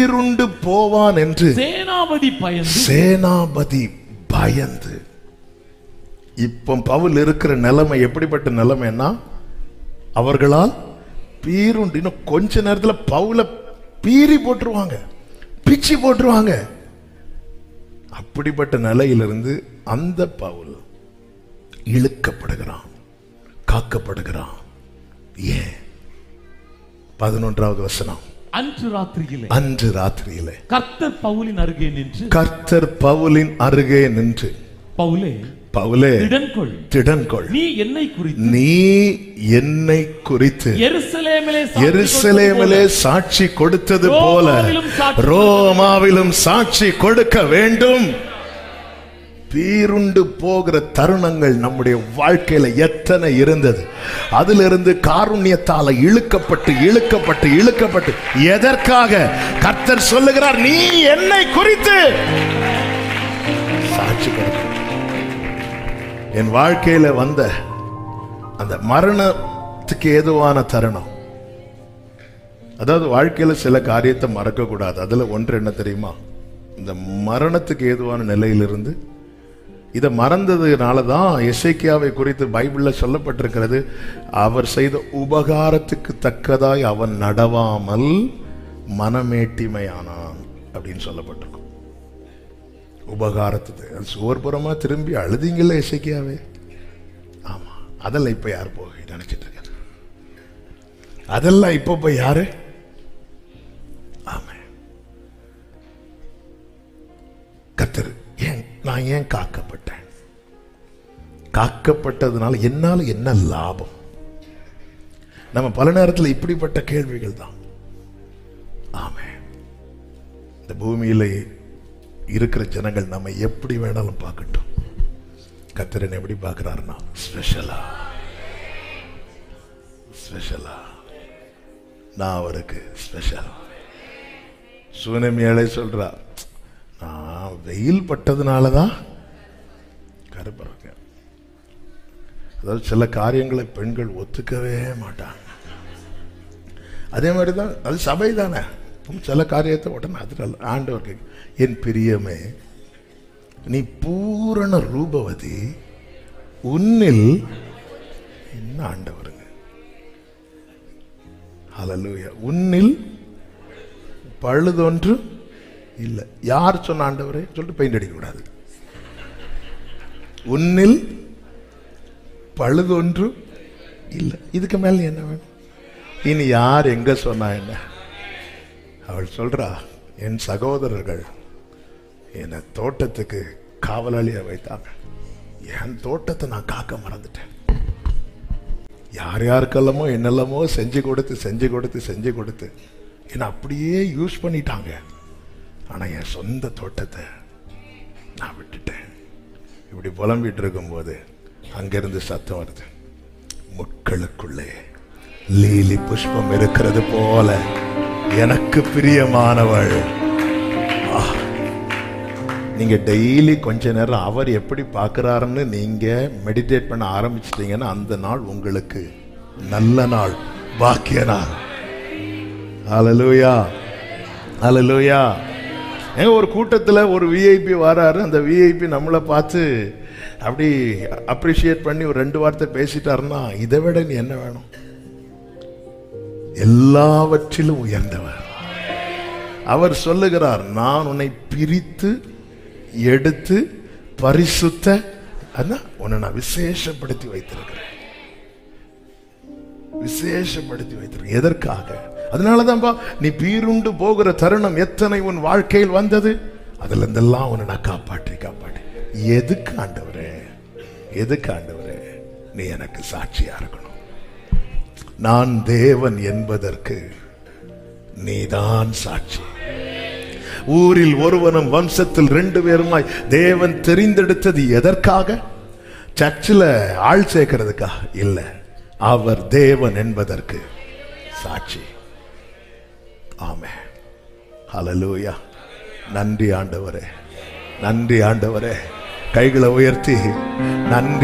பீருண்டு போவான் என்று சேனாபதி பயந்து சேனாபதி பயந்து இப்போ பவுல் இருக்கிற நிலைமை எப்படிப்பட்ட நிலைமைன்னா அவர்களால் பீருண்டு இன்னும் கொஞ்ச நேரத்துல பவுல பீறி போட்டுருவாங்க பிச்சு போட்டுருவாங்க அப்படிப்பட்ட நிலையிலிருந்து அந்த பவுல் இழுக்கப்படுகிறான் காக்கப்படுகிறான் ஏன் பதினொன்றாவது வசனம் அன்று ராத்திரியிலே அன்று ராத்திரியிலே கர்த்தர் பவுலின் அருகே நின்று கர்த்தர் பவுலின் அருகே நின்று பவுலே பவுலே திடன்கொள் திடன்கொள் நீ என்னை குறித்து நீ என்னை குறித்து எருசலேமிலே சாட்சி எருசலேமிலே சாட்சி கொடுத்தது போல ரோமாவிலும் சாட்சி ரோமாவிலும் சாட்சி கொடுக்க வேண்டும் பீருண்டு போகிற தருணங்கள் நம்முடைய வாழ்க்கையில எத்தனை இருந்தது அதிலிருந்து காருண்யத்தால இழுக்கப்பட்டு இழுக்கப்பட்டு இழுக்கப்பட்டு எதற்காக கர்த்தர் சொல்லுகிறார் நீ என்னை குறித்து சாட்சி கொடுக்க என் வாழ்க்கையில வந்த அந்த மரணத்துக்கு ஏதுவான தருணம் அதாவது வாழ்க்கையில சில காரியத்தை மறக்க கூடாது அதுல ஒன்று என்ன தெரியுமா இந்த மரணத்துக்கு ஏதுவான நிலையிலிருந்து இதை மறந்ததுனால தான் எசேக்கியாவை குறித்து பைபிள்ல சொல்லப்பட்டிருக்கிறது அவர் செய்த உபகாரத்துக்கு தக்கதாய் அவன் நடவாமல் மனமேட்டிமையானான் அப்படின்னு சொல்லப்பட்டிருக்கும் உபகாரத்துக்கு அது சோர்புறமா திரும்பி அழுதிங்கல்ல எசேக்கியாவே ஆமா அதெல்லாம் இப்ப யார் போய் நினைச்சிட்டு இருக்காரு அதெல்லாம் இப்ப போய் யாரு ஆமா கத்தர் ஏன் நான் ஏன் காக்கப்பட்டேன் காக்கப்பட்டதுனால என்னால என்ன லாபம் நம்ம பல நேரத்தில் இப்படிப்பட்ட கேள்விகள் தான் ஆமே இந்த பூமியில இருக்கிற ஜனங்கள் நம்ம எப்படி வேணாலும் பார்க்கட்டும் கத்திரன் எப்படி பார்க்கிறாருன்னா ஸ்பெஷலா ஸ்பெஷலா நான் அவருக்கு ஸ்பெஷல் சூனமியாலே சொல்றா நான் வெயில் பட்டதுனால தான் கருப்பறங்க அதாவது சில காரியங்களை பெண்கள் ஒத்துக்கவே மாட்டாங்க அதே மாதிரி தான் அது சபை தானே சில காரியத்தை உடனே அது நல்ல ஆண்டவருக்கு என் பிரியமே நீ பூரண ரூபவதி உன்னில் என்ன ஆண்டவருங்க ஹalleluya உன்னில் பழுதொன்று இல்லை யார் சொன்ன ஆண்டவரே சொல்லிட்டு பெயிண்ட் அடிக்க கூடாது உன்னில் பழுதொன்று இல்லை இதுக்கு மேல நீ என்ன வேணும் இனி யார் எங்க சொன்னா என்ன அவள் சொல்றா என் சகோதரர்கள் என்னை தோட்டத்துக்கு காவலாளியா வைத்தாங்க என் தோட்டத்தை நான் காக்க மறந்துட்டேன் யார் யாருக்கெல்லாமோ என்னெல்லாமோ செஞ்சு கொடுத்து செஞ்சு கொடுத்து செஞ்சு கொடுத்து என்னை அப்படியே யூஸ் பண்ணிட்டாங்க ஆனா என் சொந்த தோட்டத்தை நான் விட்டுட்டேன் இப்படி புலம்பிட்டு இருக்கும்போது அங்கிருந்து சத்தம் வருது முட்களுக்குள்ளே லீலி புஷ்பம் இருக்கிறது போல எனக்கு பிரியமானவள் ஆ. நீங்க டெய்லி கொஞ்ச நேரம் அவர் எப்படி பார்க்கறாருன்னு நீங்க மெடிடேட் பண்ண ஆரம்பிச்சிட்டீங்கன்னா அந்த நாள் உங்களுக்கு நல்ல நாள் பாக்கிய நாள் ஹalleluya ஹalleluya ஏங்க ஒரு கூட்டத்துல ஒரு விஐபி வராரு அந்த விஐபி நம்மளை பார்த்து அப்படி அப்ரிஷியேட் பண்ணி ஒரு ரெண்டு வார்த்தை பேசிட்டாருன்னா இதை விட நீ என்ன வேணும் எல்லாவற்றிலும் உயர்ந்தவர் அவர் சொல்லுகிறார் நான் உன்னை பிரித்து எடுத்து பரிசுத்த அதான் உன்னை நான் விசேஷப்படுத்தி வைத்திருக்கிறேன் விசேஷப்படுத்தி வைத்திருக்கிறேன் எதற்காக அதனாலதான்பா நீ பீருண்டு போகிற தருணம் எத்தனை உன் வாழ்க்கையில் வந்தது அதுல இருந்தெல்லாம் உன்னை நான் காப்பாற்றி காப்பாற்றி எதுக்கு ஆண்டவரே எதுக்கு ஆண்டவரே நீ எனக்கு சாட்சியா இருக்கணும் நான் தேவன் என்பதற்கு நீதான் சாட்சி ஊரில் ஒருவனும் வம்சத்தில் ரெண்டு பேருமாய் தேவன் தெரிந்தெடுத்தது எதற்காக சர்ச்சில் ஆள் சேர்க்கிறதுக்கா இல்ல அவர் தேவன் என்பதற்கு சாட்சி ஆமே ஹalleluya நன்றி ஆண்டவரே நன்றி ஆண்டவரே கைகளை உயர்த்தி நன்றி